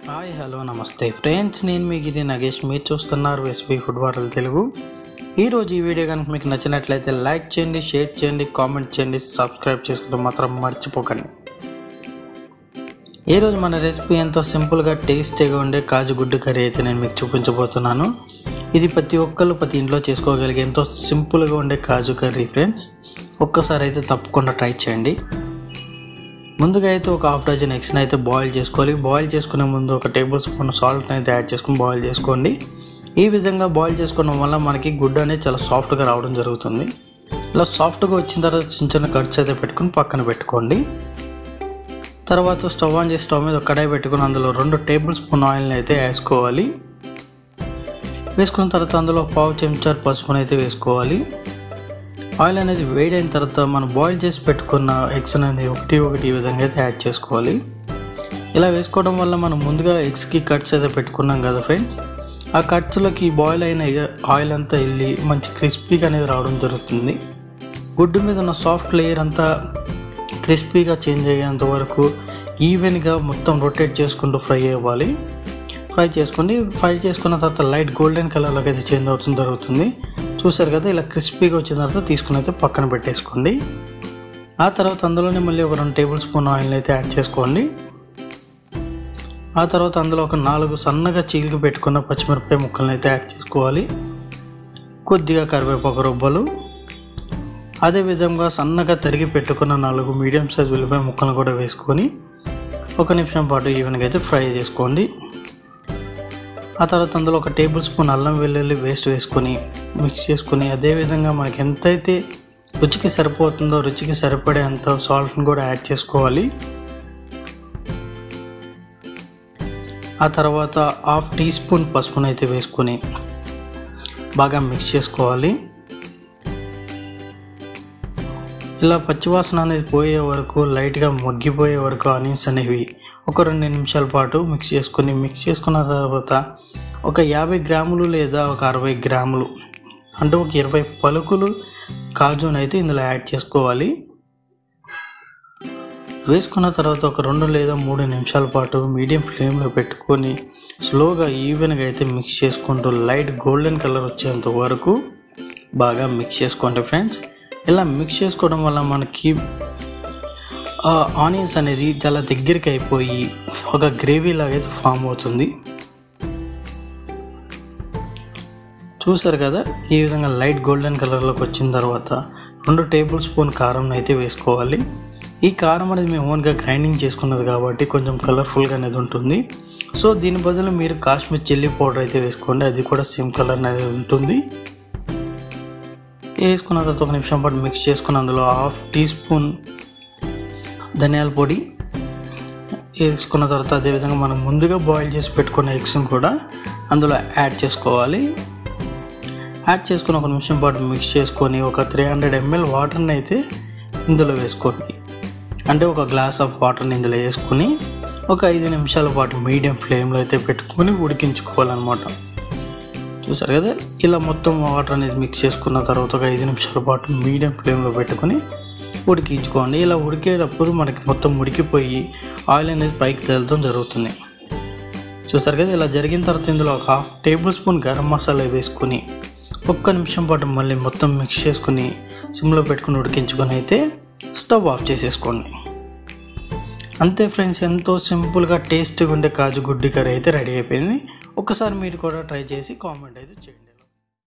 hi hello నమస్తే friends నేను మీకు ఇది నగేష్ మీరు చూస్తున్నారు ఎస్పీ ఫుడ్ వారల్ తెలుగు ఈరోజు ఈ వీడియో కనుక మీకు నచ్చినట్లయితే లైక్ చేయండి షేర్ చేయండి కామెంట్ చేయండి సబ్స్క్రైబ్ చేసుకుంటే మాత్రం మర్చిపోకండి ఈరోజు మన రెసిపీ ఎంతో సింపుల్గా టేస్టీగా ఉండే కాజు గుడ్డు కర్రీ అయితే నేను మీకు చూపించబోతున్నాను ఇది ప్రతి ఒక్కరు ప్రతి ఇంట్లో చేసుకోగలిగే ఎంతో సింపుల్గా ఉండే కాజు కర్రీ ఫ్రెండ్స్ ఒక్కసారి అయితే తప్పకుండా ట్రై చేయండి ముందుగా అయితే ఒక హాఫ్ డజన్ ఎగ్స్ని అయితే బాయిల్ చేసుకోవాలి బాయిల్ చేసుకునే ముందు ఒక టేబుల్ స్పూన్ సాల్ట్ని అయితే యాడ్ చేసుకుని బాయిల్ చేసుకోండి ఈ విధంగా బాయిల్ చేసుకోవడం వల్ల మనకి గుడ్డు అనేది చాలా సాఫ్ట్గా రావడం జరుగుతుంది ఇలా సాఫ్ట్గా వచ్చిన తర్వాత చిన్న చిన్న కట్స్ అయితే పెట్టుకుని పక్కన పెట్టుకోండి తర్వాత స్టవ్ ఆన్ చేసి స్టవ్ మీద ఒక కడాయి పెట్టుకుని అందులో రెండు టేబుల్ స్పూన్ ఆయిల్ని అయితే వేసుకోవాలి వేసుకున్న తర్వాత అందులో ఒక పావు చెంచా పసుపుని అయితే వేసుకోవాలి ఆయిల్ అనేది వేడైన తర్వాత మనం బాయిల్ చేసి పెట్టుకున్న ఎగ్స్ అనేది ఒకటి ఒకటి ఈ విధంగా అయితే యాడ్ చేసుకోవాలి ఇలా వేసుకోవడం వల్ల మనం ముందుగా ఎగ్స్కి కట్స్ అయితే పెట్టుకున్నాం కదా ఫ్రెండ్స్ ఆ కట్స్లోకి బాయిల్ అయిన ఆయిల్ అంతా వెళ్ళి మంచి క్రిస్పీగా అనేది రావడం జరుగుతుంది గుడ్డు మీద ఉన్న సాఫ్ట్ లేయర్ అంతా క్రిస్పీగా చేంజ్ అయ్యేంత వరకు ఈవెన్గా మొత్తం రొటేట్ చేసుకుంటూ ఫ్రై అవ్వాలి ఫ్రై చేసుకోండి ఫ్రై చేసుకున్న తర్వాత లైట్ గోల్డెన్ కలర్లోకి అయితే చేంజ్ అవుతుంది జరుగుతుంది చూసారు కదా ఇలా క్రిస్పీగా వచ్చిన తర్వాత తీసుకుని అయితే పక్కన పెట్టేసుకోండి ఆ తర్వాత అందులోనే మళ్ళీ ఒక రెండు టేబుల్ స్పూన్ ఆయిల్ అయితే యాడ్ చేసుకోండి ఆ తర్వాత అందులో ఒక నాలుగు సన్నగా చీలికి పెట్టుకున్న పచ్చిమిరపకాయ ముక్కలను అయితే యాడ్ చేసుకోవాలి కొద్దిగా కరివేపాకు రొబ్బలు అదేవిధంగా సన్నగా తరిగి పెట్టుకున్న నాలుగు మీడియం సైజ్ ఉల్లిపాయ ముక్కలను కూడా వేసుకొని ఒక నిమిషం పాటు ఈవెన్గా అయితే ఫ్రై చేసుకోండి ఆ తర్వాత అందులో ఒక టేబుల్ స్పూన్ అల్లం వెల్లుల్లి వేస్ట్ వేసుకొని మిక్స్ చేసుకొని అదేవిధంగా మనకి ఎంతైతే రుచికి సరిపోతుందో రుచికి సరిపడే అంత సాల్ట్ని కూడా యాడ్ చేసుకోవాలి ఆ తర్వాత హాఫ్ టీ స్పూన్ పసుపును అయితే వేసుకొని బాగా మిక్స్ చేసుకోవాలి ఇలా పచ్చివాసన అనేది పోయే వరకు లైట్గా మగ్గిపోయే వరకు ఆనియన్స్ అనేవి ఒక రెండు నిమిషాల పాటు మిక్స్ చేసుకొని మిక్స్ చేసుకున్న తర్వాత ఒక యాభై గ్రాములు లేదా ఒక అరవై గ్రాములు అంటే ఒక ఇరవై పలుకులు కాజును అయితే ఇందులో యాడ్ చేసుకోవాలి వేసుకున్న తర్వాత ఒక రెండు లేదా మూడు నిమిషాల పాటు మీడియం ఫ్లేమ్లో పెట్టుకొని స్లోగా ఈవెన్గా అయితే మిక్స్ చేసుకుంటూ లైట్ గోల్డెన్ కలర్ వచ్చేంత వరకు బాగా మిక్స్ చేసుకోండి ఫ్రెండ్స్ ఇలా మిక్స్ చేసుకోవడం వల్ల మనకి ఆనియన్స్ అనేది చాలా దగ్గరికి అయిపోయి ఒక గ్రేవీ లాగా అయితే ఫామ్ అవుతుంది చూసారు కదా ఈ విధంగా లైట్ గోల్డెన్ కలర్లోకి వచ్చిన తర్వాత రెండు టేబుల్ స్పూన్ కారం అయితే వేసుకోవాలి ఈ కారం అనేది మేము ఓన్గా గ్రైండింగ్ చేసుకున్నది కాబట్టి కొంచెం కలర్ఫుల్గా అనేది ఉంటుంది సో దీని బదులు మీరు కాశ్మీర్ చిల్లీ పౌడర్ అయితే వేసుకోండి అది కూడా సేమ్ కలర్ అనేది ఉంటుంది వేసుకున్న తర్వాత ఒక నిమిషం పాటు మిక్స్ చేసుకుని అందులో హాఫ్ టీ స్పూన్ ధనియాల పొడి వేసుకున్న తర్వాత అదేవిధంగా మనం ముందుగా బాయిల్ చేసి పెట్టుకున్న ఎగ్స్ని కూడా అందులో యాడ్ చేసుకోవాలి యాడ్ చేసుకుని ఒక నిమిషం పాటు మిక్స్ చేసుకొని ఒక త్రీ హండ్రెడ్ ఎంఎల్ వాటర్ని అయితే ఇందులో వేసుకోండి అంటే ఒక గ్లాస్ ఆఫ్ వాటర్ని ఇందులో వేసుకొని ఒక ఐదు నిమిషాల పాటు మీడియం ఫ్లేమ్లో అయితే పెట్టుకొని ఉడికించుకోవాలన్నమాట చూసారు కదా ఇలా మొత్తం వాటర్ అనేది మిక్స్ చేసుకున్న తర్వాత ఒక ఐదు నిమిషాల పాటు మీడియం ఫ్లేమ్లో పెట్టుకొని ఉడికించుకోండి ఇలా ఉడికేటప్పుడు మనకి మొత్తం ఉడికిపోయి ఆయిల్ అనేది పైకి తేలడం జరుగుతుంది చూసారు కదా ఇలా జరిగిన తర్వాత ఇందులో ఒక half tablespoon garam masala వేసుకొని ఒక్క నిమిషం పాటు మళ్ళీ మొత్తం మిక్స్ చేసుకుని సిమ్లో పెట్టుకుని ఉడికించుకొని అయితే స్టవ్ ఆఫ్ చేసేసుకోండి అంతే ఫ్రెండ్స్ ఎంతో సింపుల్గా టేస్టీగా ఉండే కాజు గుడ్డి కర్రీ అయితే రెడీ అయిపోయింది ఒకసారి మీరు కూడా ట్రై చేసి కామెంట్ అయితే చేయండి